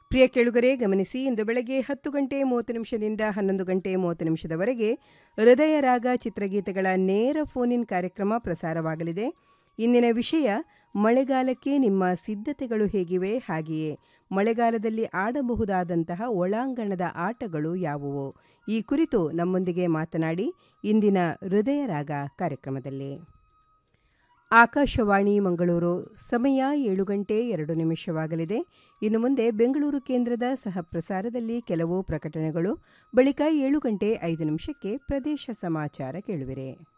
ಪ್ರಿಯ ಕೇಳುಗರೆ ಗಮನಿಸಿ ಇಂದು ಬೆಳಗ್ಗೆ ಹತ್ತು ಗಂಟೆ ಮೂವತ್ತು ನಿಮಿಷದಿಂದ ಹನ್ನೊಂದು ಗಂಟೆ ಮೂವತ್ತು ನಿಮಿಷದವರೆಗೆ ಹೃದಯ ರಾಗ ಚಿತ್ರಗೀತೆಗಳ ನೇರ ಫೋನ್ ಇನ್ ಕಾರ್ಯಕ್ರಮ ಪ್ರಸಾರವಾಗಲಿದೆ ಇಂದಿನ ವಿಷಯ ಮಳೆಗಾಲಕ್ಕೆ ನಿಮ್ಮ ಸಿದ್ಧತೆಗಳು ಹೇಗಿವೆ ಹಾಗೆಯೇ ಮಳೆಗಾಲದಲ್ಲಿ ಆಡಬಹುದಾದಂತಹ ಒಳಾಂಗಣದ ಆಟಗಳು ಯಾವುವು ಈ ಕುರಿತು ನಮ್ಮೊಂದಿಗೆ ಮಾತನಾಡಿ ಇಂದಿನ ಹೃದಯ ರಾಗ ಕಾರ್ಯಕ್ರಮದಲ್ಲಿ ಆಕಾಶವಾಣಿ ಮಂಗಳೂರು ಸಮಯ ಏಳು ಗಂಟೆ ಎರಡು ನಿಮಿಷವಾಗಲಿದೆ ಇನ್ನು ಮುಂದೆ ಬೆಂಗಳೂರು ಕೇಂದ್ರದ ಸಹ ಪ್ರಸಾರದಲ್ಲಿ ಕೆಲವು ಪ್ರಕಟಣೆಗಳು ಬಳಿಕ ಏಳು ಗಂಟೆ ಐದು ನಿಮಿಷಕ್ಕೆ ಪ್ರದೇಶ ಸಮಾಚಾರ ಕೇಳುವಿರೆ